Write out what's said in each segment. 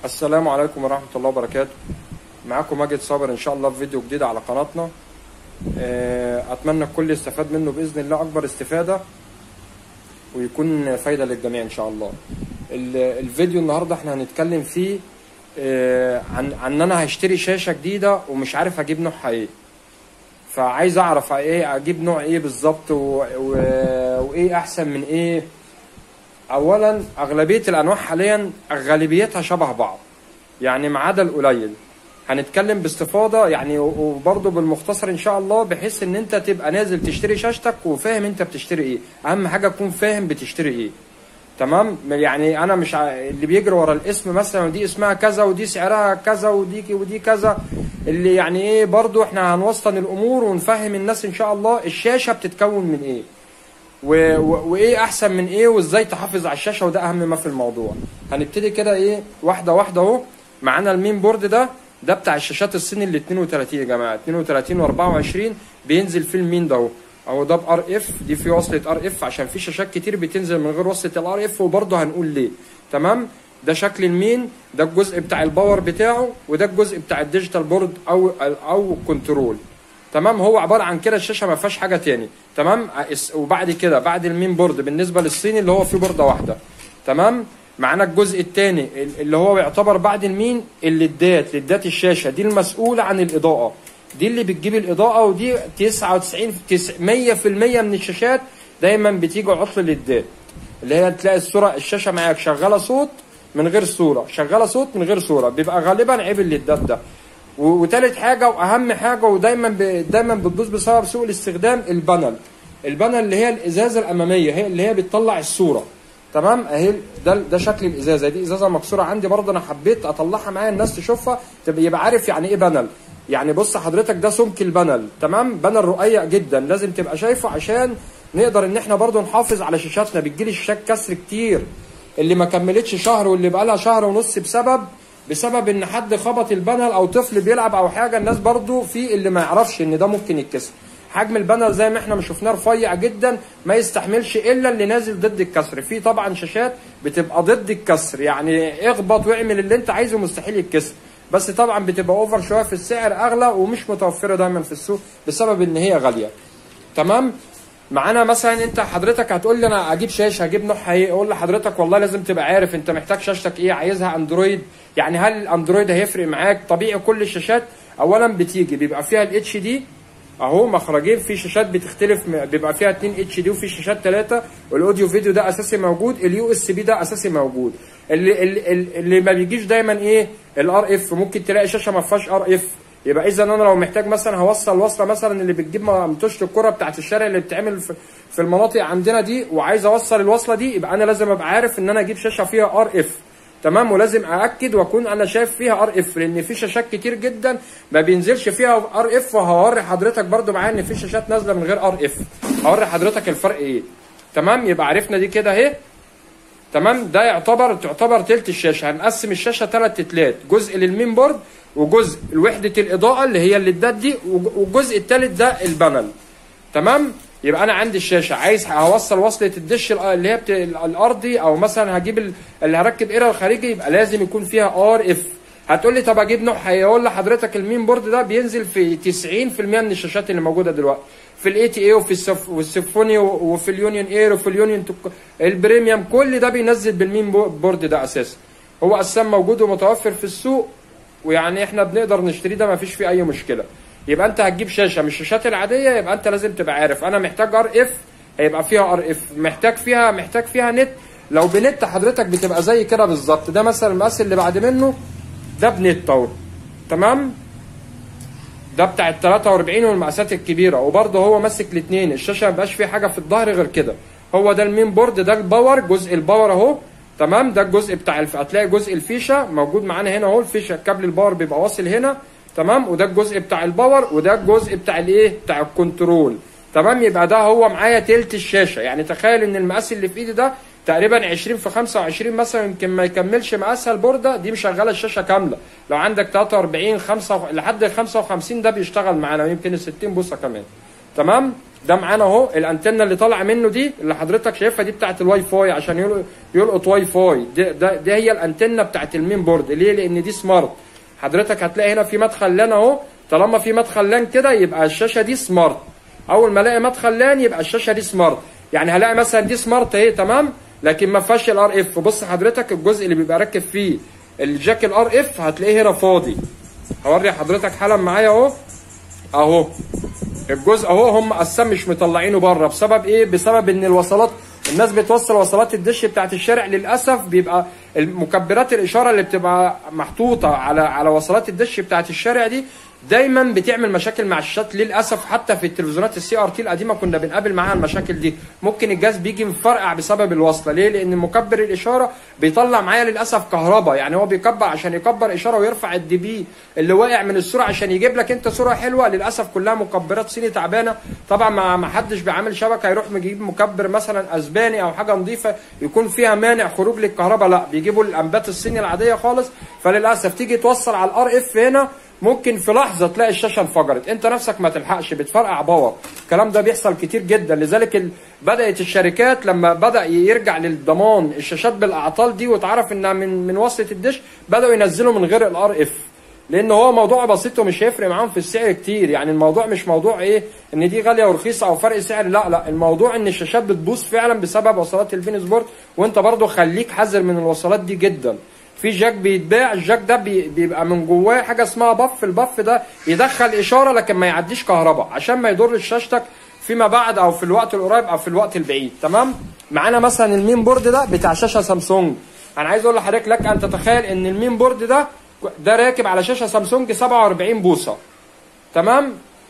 السلام عليكم ورحمة الله وبركاته معاكم ماجد صابر إن شاء الله في فيديو جديد على قناتنا آه، أتمنى الكل يستفاد منه بإذن الله أكبر استفادة ويكون فايدة للجميع إن شاء الله ال- الفيديو النهاردة احنا هنتكلم فيه آه، عن عن ان انا هشتري شاشة جديدة ومش عارف اجيب نوعها ايه فعايز اعرف ايه اجيب نوع ايه بالظبط و- و- وايه احسن من ايه اولا اغلبيه الانواع حاليا غالبيتها شبه بعض يعني ما عدا القليل هنتكلم باستفاضه يعني و- وبرضه بالمختصر ان شاء الله بحيث ان انت تبقى نازل تشتري شاشتك وفاهم انت بتشتري ايه اهم حاجه تكون فاهم بتشتري ايه تمام يعني انا مش ع... اللي بيجري ورا الاسم مثلا ودي اسمها كذا ودي سعرها كذا ودي ودي كذا اللي يعني ايه برضو احنا هنوسطن الامور ونفهم الناس ان شاء الله الشاشه بتتكون من ايه و... و... وايه احسن من ايه وازاي تحافظ على الشاشه وده اهم ما في الموضوع هنبتدي كده ايه واحده واحده اهو معانا المين بورد ده ده بتاع الشاشات الصيني ال 32 يا جماعه 32 و24 بينزل فيه المين ده اهو اهو ده بار اف دي في وصله ار اف عشان في شاشات كتير بتنزل من غير وصله الار اف وبرضه هنقول ليه تمام ده شكل المين ده الجزء بتاع الباور بتاعه وده الجزء بتاع الديجيتال بورد او او كنترول تمام هو عباره عن كده الشاشه ما فيهاش حاجه تاني تمام اس- وبعد كده بعد المين بورد بالنسبه للصيني اللي هو فيه بورده واحده تمام معانا الجزء الثاني اللي هو يعتبر بعد المين الليدات ليدات الشاشه دي المسؤوله عن الاضاءه دي اللي بتجيب الاضاءه ودي 99 تس- 100% من الشاشات دايما بتيجي عطل ليدات اللي هي تلاقي الصوره الشاشه معاك شغاله صوت من غير صوره شغاله صوت من غير صوره بيبقى غالبا عيب الليدات ده و- وتالت حاجه واهم حاجه ودايما ب... دايما بتبوظ بسبب سوء الاستخدام البانل البانل اللي هي الازازه الاماميه هي اللي هي بتطلع الصوره تمام اهي ده ده شكل الازازه دي ازازه مكسوره عندي برضه انا حبيت اطلعها معايا الناس تشوفها تبقى يبقى عارف يعني ايه بانل يعني بص حضرتك ده سمك البانل تمام بانل رقيق جدا لازم تبقى شايفه عشان نقدر ان احنا برضه نحافظ على شاشاتنا بتجيلي شاشات كسر كتير اللي ما كملتش شهر واللي بقى لها شهر ونص بسبب بسبب ان حد خبط البانل او طفل بيلعب او حاجه الناس برضو في اللي ما يعرفش ان ده ممكن يتكسر حجم البانل زي ما احنا ما شفناه رفيع جدا ما يستحملش الا اللي نازل ضد الكسر في طبعا شاشات بتبقى ضد الكسر يعني اخبط واعمل اللي انت عايزه مستحيل يتكسر بس طبعا بتبقى اوفر شويه في السعر اغلى ومش متوفره دايما في السوق بسبب ان هي غاليه تمام معانا مثلا انت حضرتك هتقول لي انا اجيب شاشه اجيب نوعها ايه اقول لحضرتك والله لازم تبقى عارف انت محتاج شاشتك ايه عايزها اندرويد يعني هل الاندرويد هيفرق معاك طبيعي كل الشاشات اولا بتيجي بيبقى فيها الاتش دي اهو مخرجين في شاشات بتختلف م- بيبقى فيها 2 اتش دي وفي شاشات 3 والاوديو فيديو ده اساسي موجود اليو اس بي ده اساسي موجود اللي اللي, اللي ما بيجيش دايما ايه الار اف ممكن تلاقي شاشه ما فيهاش ار اف يبقى اذا انا لو محتاج مثلا هوصل وصله مثلا اللي بتجيب مطوشه الكره بتاعت الشارع اللي بتتعمل في, في المناطق عندنا دي وعايز اوصل الوصله دي يبقى انا لازم ابقى عارف ان انا اجيب شاشه فيها ار اف تمام ولازم ااكد واكون انا شايف فيها ار اف لان في شاشات كتير جدا ما بينزلش فيها ار اف وهوري حضرتك برضو معايا ان في شاشات نازله من غير ار اف هوري حضرتك الفرق ايه تمام يبقى عرفنا دي كده اهي تمام ده يعتبر تعتبر تلت الشاشه هنقسم الشاشه ثلاث تلات جزء للمين بورد وجزء لوحده الاضاءه اللي هي الليدات دي وج- والجزء الثالث ده البانل تمام يبقى انا عندي الشاشه عايز هوصل وصله الدش ال- اللي هي بت... الارضي او مثلا هجيب ال... اللي هركب ايرا الخارجي يبقى لازم يكون فيها ار اف هتقول لي طب اجيب نوع هيقول لحضرتك المين بورد ده بينزل في 90% من الشاشات اللي موجوده دلوقتي في الاي تي اي وفي السف... والسيمفوني وفي اليونيون اير وفي اليونيون توك... البريميوم كل ده بينزل بالمين بو- بورد ده اساسا هو اساسا موجود ومتوفر في السوق ويعني احنا بنقدر نشتريه ده ما فيش فيه اي مشكله يبقى انت هتجيب شاشه من الشاشات العاديه يبقى انت لازم تبقى عارف انا محتاج ار اف هيبقى فيها ار اف محتاج فيها محتاج فيها نت لو بنت حضرتك بتبقى زي كده بالظبط ده مثلا المقاس اللي بعد منه ده بنت اهو تمام ده بتاع ال 43 والمقاسات الكبيره وبرضه هو ماسك الاثنين الشاشه ما بقاش فيه حاجه في الظهر غير كده هو ده المين بورد ده الباور جزء الباور اهو تمام ده الجزء بتاع الف... هتلاقي جزء الفيشه موجود معانا هنا اهو الفيشه كابل الباور بيبقى واصل هنا تمام وده الجزء بتاع الباور وده الجزء بتاع الايه بتاع الكنترول تمام يبقى ده هو معايا تلت الشاشه يعني تخيل ان المقاس اللي في ايدي ده تقريبا 20 في 25 مثلا يمكن ما يكملش مقاسها البورده دي مشغله الشاشه كامله لو عندك 43 5 لحد ال 55 ده بيشتغل معانا ويمكن ال 60 بوصه كمان تمام ده معانا اهو الانتنه اللي طالعه منه دي اللي حضرتك شايفها دي بتاعت الواي فاي عشان يل- يلقط واي فاي ده, ده, ده هي الانتنه بتاعت المين بورد ليه لان دي سمارت حضرتك هتلاقي هنا في مدخل لان اهو طالما في مدخل لان كده يبقى الشاشه دي سمارت اول ما الاقي مدخل لان يبقى الشاشه دي سمارت يعني هلاقي مثلا دي سمارت اهي تمام لكن ما فيهاش الار اف بص حضرتك الجزء اللي بيبقى راكب فيه الجاك الار اف هتلاقيه هنا فاضي هوري حضرتك حالا معايا اهو اهو الجزء اهو هم اصلا مش مطلعينه بره بسبب ايه بسبب ان الوصلات الناس بتوصل وصلات الدش بتاعت الشارع للاسف بيبقى مكبرات الاشاره اللي بتبقى محطوطه على على وصلات الدش بتاعت الشارع دي دايما بتعمل مشاكل مع الشاشات للاسف حتى في التلفزيونات السي ار تي القديمه كنا بنقابل معاها المشاكل دي ممكن الجهاز بيجي مفرقع بسبب الوصله ليه لان مكبر الاشاره بيطلع معايا للاسف كهرباء يعني هو بيكبر عشان يكبر اشاره ويرفع الدي بي اللي واقع من الصوره عشان يجيب لك انت صوره حلوه للاسف كلها مكبرات صيني تعبانه طبعا ما ما حدش بيعمل شبكه يروح يجيب مكبر مثلا اسباني او حاجه نظيفه يكون فيها مانع خروج للكهرباء لا بيجيبوا الانبات الصيني العاديه خالص فللاسف تيجي توصل على الار اف هنا ممكن في لحظه تلاقي الشاشه انفجرت انت نفسك ما تلحقش بتفرقع باور الكلام ده بيحصل كتير جدا لذلك ال... بدات الشركات لما بدا يرجع للضمان الشاشات بالاعطال دي واتعرف انها من من وصله الدش بداوا ينزلوا من غير الار اف لان هو موضوع بسيط ومش هيفرق معاهم في السعر كتير يعني الموضوع مش موضوع ايه ان دي غاليه ورخيصه او فرق سعر لا لا الموضوع ان الشاشات بتبوظ فعلا بسبب وصلات الفين سبورت وانت برضو خليك حذر من الوصلات دي جدا في جاك بيتباع الجاك ده بي- بيبقى من جواه حاجه اسمها بف البف ده يدخل اشاره لكن ما يعديش كهرباء عشان ما يضرش شاشتك فيما بعد او في الوقت القريب او في الوقت البعيد تمام معانا مثلا المين بورد ده بتاع شاشه سامسونج انا عايز اقول لحضرتك لك ان تتخيل ان المين بورد ده ده راكب على شاشه سامسونج 47 بوصه تمام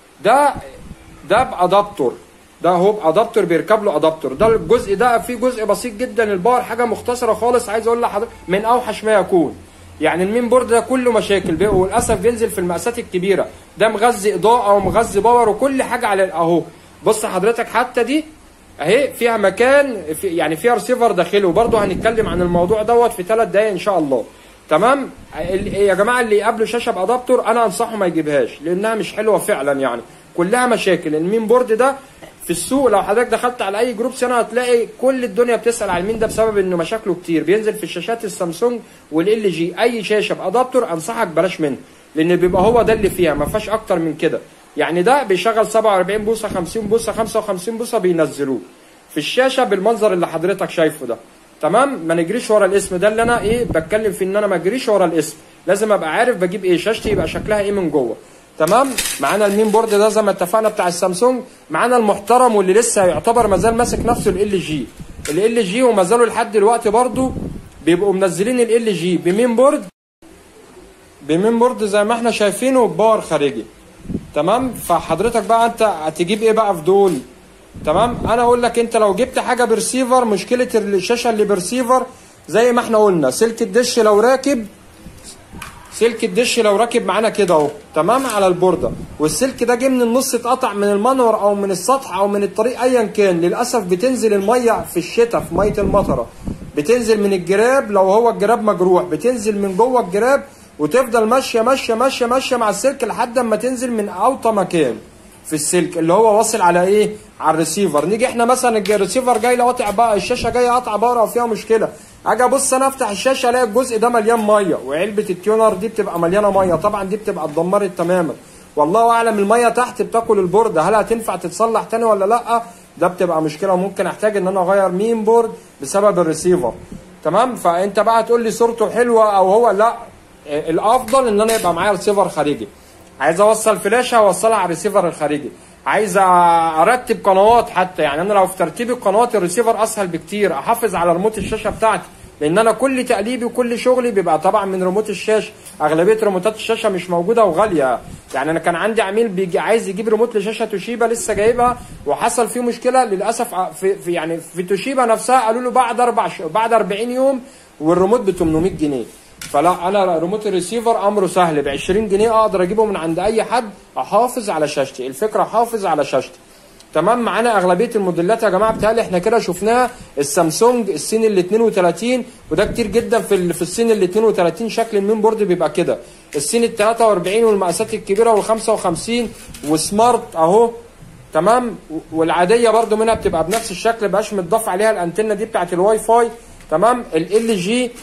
ده ده بادابتور ده هو بادابتور بيركب له ادابتور ده الجزء ده فيه جزء بسيط جدا الباور حاجه مختصره خالص عايز اقول لحضرتك من اوحش ما يكون يعني المين بورد ده كله مشاكل بي- وللاسف بينزل في المقاسات الكبيره ده مغذي اضاءه ومغذي باور وكل حاجه على اهو بص حضرتك حتى دي اهي فيها مكان في يعني فيها ريسيفر داخلي وبرضه هنتكلم عن الموضوع دوت في ثلاث دقايق ان شاء الله تمام ال- يا جماعه اللي يقابلوا شاشه بادابتور انا انصحه ما يجيبهاش لانها مش حلوه فعلا يعني كلها مشاكل المين بورد ده في السوق لو حضرتك دخلت على اي جروب سنه هتلاقي كل الدنيا بتسال على المين ده بسبب انه مشاكله كتير بينزل في الشاشات السامسونج والال جي اي شاشه بادابتور انصحك بلاش منه لان بيبقى هو ده اللي فيها ما فيهاش اكتر من كده يعني ده بيشغل 47 بوصه 50 بوصه 55 بوصه بينزلوه في الشاشه بالمنظر اللي حضرتك شايفه ده تمام ما نجريش ورا الاسم ده اللي انا ايه بتكلم في ان انا ما اجريش ورا الاسم لازم ابقى عارف بجيب ايه شاشتي يبقى شكلها ايه من جوه تمام معانا المين بورد ده زي ما اتفقنا بتاع السامسونج معانا المحترم واللي لسه يعتبر ما زال ماسك نفسه ال جي ال جي وما زالوا لحد دلوقتي برضو بيبقوا منزلين ال جي بمين بورد بمين بورد زي ما احنا شايفينه باور خارجي تمام فحضرتك بقى انت هتجيب ايه بقى في دول تمام انا اقول لك انت لو جبت حاجه برسيفر مشكله الشاشه اللي برسيفر زي ما احنا قلنا سلك الدش لو راكب سلك الدش لو راكب معانا كده اهو تمام على البورده والسلك ده جه من النص اتقطع من المنور او من السطح او من الطريق ايا كان للاسف بتنزل الميه في الشتاء في ميه المطره بتنزل من الجراب لو هو الجراب مجروح بتنزل من جوه الجراب وتفضل ماشيه ماشيه ماشيه ماشيه مع السلك لحد ما تنزل من اوطى مكان في السلك اللي هو واصل على ايه على الريسيفر نيجي احنا مثلا الج- الريسيفر جاي لو قاطع بقى الشاشه جايه قاطعه باور او فيها مشكله اجي ابص انا افتح الشاشه الاقي الجزء ده مليان ميه وعلبه التيونر دي بتبقى مليانه ميه طبعا دي بتبقى اتدمرت تماما والله اعلم الميه تحت بتاكل البورده هل هتنفع تتصلح تاني ولا لا ده بتبقى مشكله وممكن احتاج ان انا اغير مين بورد بسبب الريسيفر تمام فانت بقى تقول لي صورته حلوه او هو لا آه، الافضل ان انا يبقى معايا ريسيفر خارجي عايز اوصل فلاشه اوصلها على الريسيفر الخارجي عايز ارتب قنوات حتى يعني انا لو في ترتيب القنوات الريسيفر اسهل بكتير احافظ على ريموت الشاشه بتاعتي لان انا كل تقليبي وكل شغلي بيبقى طبعا من ريموت الشاشه اغلبيه ريموتات الشاشه مش موجوده وغاليه يعني انا كان عندي عميل بيجي عايز يجيب ريموت لشاشه توشيبا لسه جايبها وحصل فيه مشكله للاسف في, في يعني في توشيبا نفسها قالوا له بعد اربع ش... بعد 40 يوم والريموت ب 800 جنيه فلا انا ريموت الريسيفر امره سهل ب 20 جنيه اقدر اجيبه من عند اي حد احافظ على شاشتي الفكره احافظ على شاشتي تمام معانا اغلبيه الموديلات يا جماعه بتهيألي احنا كده شفناها السامسونج السين ال 32 وده كتير جدا في ال- في السين ال 32 شكل المين بورد بيبقى كده السين ال 43 والمقاسات الكبيره وال 55 وسمارت اهو تمام و- والعاديه برضو منها بتبقى بنفس الشكل مبقاش متضاف عليها الانتنه دي بتاعت الواي فاي تمام ال جي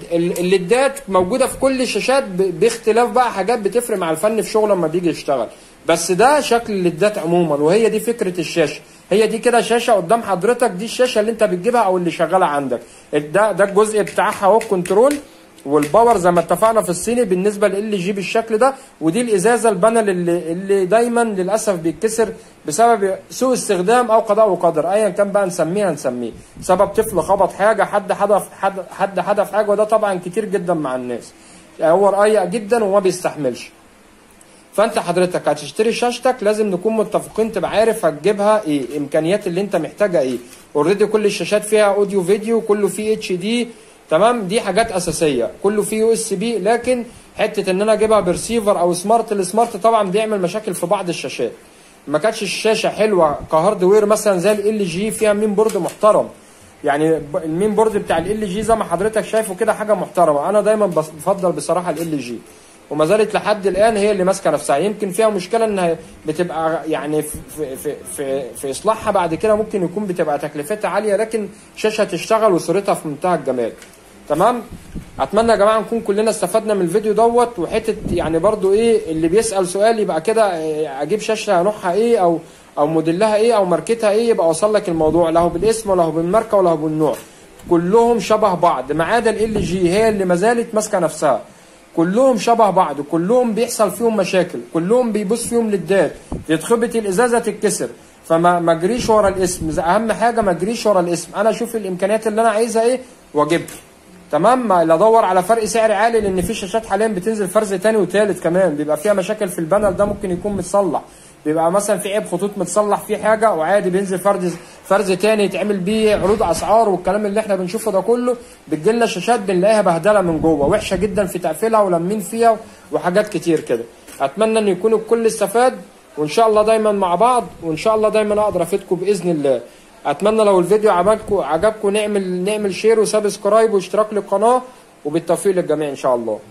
الليدات موجوده في كل الشاشات ب- باختلاف بقى حاجات بتفرق مع الفن في شغله لما بيجي يشتغل بس ده شكل الليدات عموما وهي دي فكره الشاشه هي دي كده شاشه قدام حضرتك دي الشاشه اللي انت بتجيبها او اللي شغاله عندك ده ده الجزء بتاعها اهو الكنترول والباور زي ما اتفقنا في الصيني بالنسبه لل جي بالشكل ده ودي الازازه البانل اللي, اللي دايما للاسف بيتكسر بسبب سوء استخدام او قضاء وقدر ايا كان بقى نسميه نسميه سبب طفل خبط حاجه حد حدف حد حد حدف حاجه وده طبعا كتير جدا مع الناس هو رقيق جدا وما بيستحملش فانت حضرتك هتشتري شاشتك لازم نكون متفقين تبقى عارف هتجيبها ايه امكانيات اللي انت محتاجها ايه اوريدي كل الشاشات فيها اوديو فيديو كله فيه اتش دي تمام دي حاجات اساسيه كله فيه يو اس بي لكن حته ان انا اجيبها برسيفر او سمارت السمارت طبعا بيعمل مشاكل في بعض الشاشات ما كانتش الشاشه حلوه كهاردوير مثلا زي ال جي فيها مين بورد محترم يعني ب- المين بورد بتاع ال جي زي ما حضرتك شايفه كده حاجه محترمه انا دايما بس- بفضل بصراحه ال جي وما زالت لحد الان هي اللي ماسكه نفسها يمكن فيها مشكله انها بتبقى يعني في في في في, في اصلاحها بعد كده ممكن يكون بتبقى تكلفتها عاليه لكن شاشه تشتغل وصورتها في منتهى الجمال تمام اتمنى يا جماعه نكون كلنا استفدنا من الفيديو دوت وحته يعني برضو ايه اللي بيسال سؤال يبقى كده إيه، اجيب شاشه نوعها ايه او او موديلها ايه او ماركتها ايه يبقى وصل لك الموضوع له بالاسم وله بالماركه وله بالنوع كلهم شبه بعض ما عدا ال جي هي اللي ما زالت ماسكه نفسها كلهم شبه بعض كلهم بيحصل فيهم مشاكل كلهم بيبص فيهم للدات يتخبط الازازه تتكسر فما ما اجريش ورا الاسم زي- اهم حاجه ما اجريش ورا الاسم انا اشوف الامكانيات اللي انا عايزها ايه واجيبها تمام ما لا ادور على فرق سعر عالي لان في شاشات حاليا بتنزل فرز تاني وتالت كمان بيبقى فيها مشاكل في البانل ده ممكن يكون متصلح بيبقى مثلا في عيب خطوط متصلح فيه حاجه وعادي بينزل فرز فرز تاني يتعمل بيه عروض اسعار والكلام اللي احنا بنشوفه ده كله بتجيلنا شاشات بنلاقيها بهدله من جوه وحشه جدا في تقفيلها ولمين فيها وحاجات كتير كده اتمنى ان يكون الكل استفاد وان شاء الله دايما مع بعض وان شاء الله دايما اقدر افيدكم باذن الله اتمنى لو الفيديو عجبكم عجبكم نعمل نعمل شير وسبسكرايب واشتراك للقناه وبالتوفيق للجميع ان شاء الله